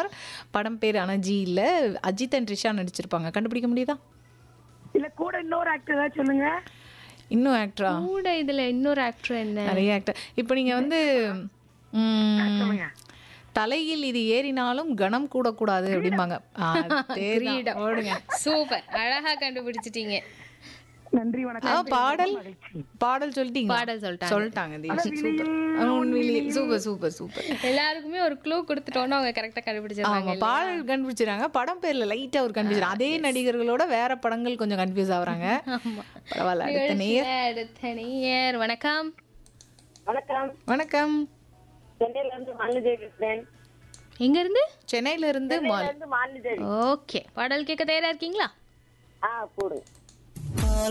Star படம் பேர் ஆனா ஜி இல்ல அஜித் அண்ட் ரிஷா நடிச்சிருப்பாங்க கண்டுபிடிக்க முடியுதா இல்ல கூட இன்னொரு ஆக்டர் ஏதாவது சொல்லுங்க இன்னும் ஆக்டரா கூட இதுல இன்னொரு ஆக்டர் என்ன நிறைய ஆக்டர் இப்போ நீங்க வந்து ம், சொல்லுங்க தலையில் இது ஏறினாலும் கணம் கூடக்கூடாது அப்படிம்பாங்க ஆ, தெரியுடா ஓடுங்க சூப்பர் அழகா கண்டுபிடிச்சிட்டீங்க நன்றி ஆ, வணக்கம் பாடல் பாடல் சொல்லிட்டீங்க பாடல் சொல்லிட்டாங்க. சொல்லிட்டாங்க தீபா சூப்பர் உண்மையிலேயே சூப்பர் சூப்பர் சூப்பர் எல்லாருக்குமே ஒரு க்ளூ கொடுத்துட்டோம்னா அவங்க கரெக்டா கண்டுபிடிச்சிருவாங்க ஆமா பாடல் கண்டுபிடிச்சிருக்காங்க படம் பேர்ல லைட்டா ஒரு கன்ஃபியூஷன் அதே நடிகர்களோட வேற படங்கள் கொஞ்சம் கன்ஃபியூஸ் ஆகுறாங்க பரவாயில்ல அடுத்த நேர் நிகழ்ச்சியில அடுத்த நேயர் வணக்கம் வணக்கம் வணக்கம் சென்னையில இருந்து மாலிதேவி பேசுறேன் எங்க இருந்து சென்னையில இருந்து சென்னையில இருந்து மாலிதேவி ஓகே பாடல் கேட்க தயாரா இருக்கீங்களா ஆ கூடு